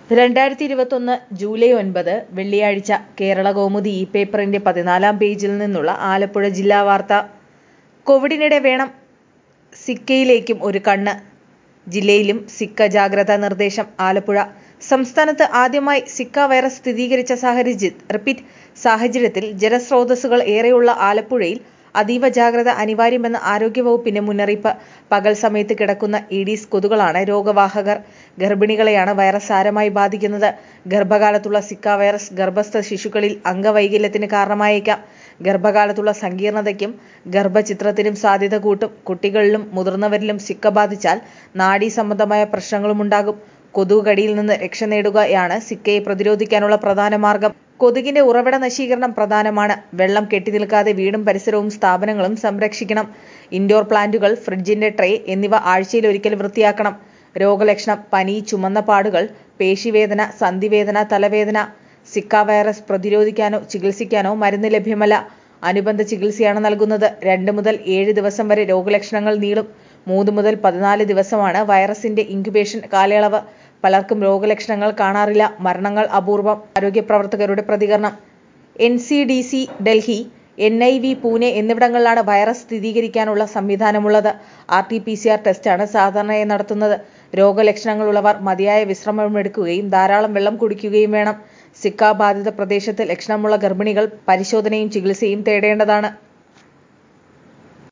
രണ്ടായിരത്തി ഇരുപത്തൊന്ന് ജൂലൈ ഒൻപത് വെള്ളിയാഴ്ച കേരള കൗമുദി ഇ പേപ്പറിന്റെ പതിനാലാം പേജിൽ നിന്നുള്ള ആലപ്പുഴ ജില്ലാ വാർത്ത കോവിഡിനിടെ വേണം സിക്കയിലേക്കും ഒരു കണ്ണ് ജില്ലയിലും സിക്ക ജാഗ്രതാ നിർദ്ദേശം ആലപ്പുഴ സംസ്ഥാനത്ത് ആദ്യമായി സിക്ക വൈറസ് സ്ഥിരീകരിച്ച സാഹചര്യ റിപ്പീറ്റ് സാഹചര്യത്തിൽ ജലസ്രോതസ്സുകൾ ഏറെയുള്ള ആലപ്പുഴയിൽ അതീവ ജാഗ്രത അനിവാര്യമെന്ന് ആരോഗ്യവകുപ്പിന്റെ മുന്നറിയിപ്പ് പകൽ സമയത്ത് കിടക്കുന്ന ഈഡീസ് കൊതുകുകളാണ് രോഗവാഹകർ ഗർഭിണികളെയാണ് വൈറസ് സാരമായി ബാധിക്കുന്നത് ഗർഭകാലത്തുള്ള സിക്ക വൈറസ് ഗർഭസ്ഥ ശിശുക്കളിൽ അംഗവൈകല്യത്തിന് കാരണമായേക്കാം ഗർഭകാലത്തുള്ള സങ്കീർണതയ്ക്കും ഗർഭചിത്രത്തിനും സാധ്യത കൂട്ടും കുട്ടികളിലും മുതിർന്നവരിലും സിക്ക ബാധിച്ചാൽ നാഡീ സംബന്ധമായ പ്രശ്നങ്ങളുമുണ്ടാകും കൊതുക് കടിയിൽ നിന്ന് രക്ഷ നേടുകയാണ് സിക്കയെ പ്രതിരോധിക്കാനുള്ള പ്രധാന മാർഗം കൊതുകിന്റെ ഉറവിട നശീകരണം പ്രധാനമാണ് വെള്ളം കെട്ടിനിൽക്കാതെ വീടും പരിസരവും സ്ഥാപനങ്ങളും സംരക്ഷിക്കണം ഇൻഡോർ പ്ലാന്റുകൾ ഫ്രിഡ്ജിന്റെ ട്രേ എന്നിവ ആഴ്ചയിൽ ഒരിക്കൽ വൃത്തിയാക്കണം രോഗലക്ഷണം പനി ചുമന്ന പാടുകൾ പേശിവേദന സന്ധിവേദന തലവേദന സിക്ക വൈറസ് പ്രതിരോധിക്കാനോ ചികിത്സിക്കാനോ മരുന്ന് ലഭ്യമല്ല അനുബന്ധ ചികിത്സയാണ് നൽകുന്നത് രണ്ട് മുതൽ ഏഴ് ദിവസം വരെ രോഗലക്ഷണങ്ങൾ നീളും മൂന്ന് മുതൽ പതിനാല് ദിവസമാണ് വൈറസിന്റെ ഇൻക്യുബേഷൻ കാലയളവ് പലർക്കും രോഗലക്ഷണങ്ങൾ കാണാറില്ല മരണങ്ങൾ അപൂർവം ആരോഗ്യ പ്രവർത്തകരുടെ പ്രതികരണം N C D C Delhi N I V Pune എന്നിവിടങ്ങളിലാണ് വൈറസ് സ്ഥിരീകരിക്കാനുള്ള സംവിധാനമുള്ളത് R T P C R ടെസ്റ്റാണ് സാധാരണയായി നടത്തുന്നത് രോഗലക്ഷണങ്ങളുള്ളവർ മതിയായ വിശ്രമമെടുക്കുകയും ധാരാളം വെള്ളം കുടിക്കുകയും വേണം സിക്ക ബാധിത പ്രദേശത്ത് ലക്ഷണമുള്ള ഗർഭിണികൾ പരിശോധനയും ചികിത്സയും തേടേണ്ടതാണ്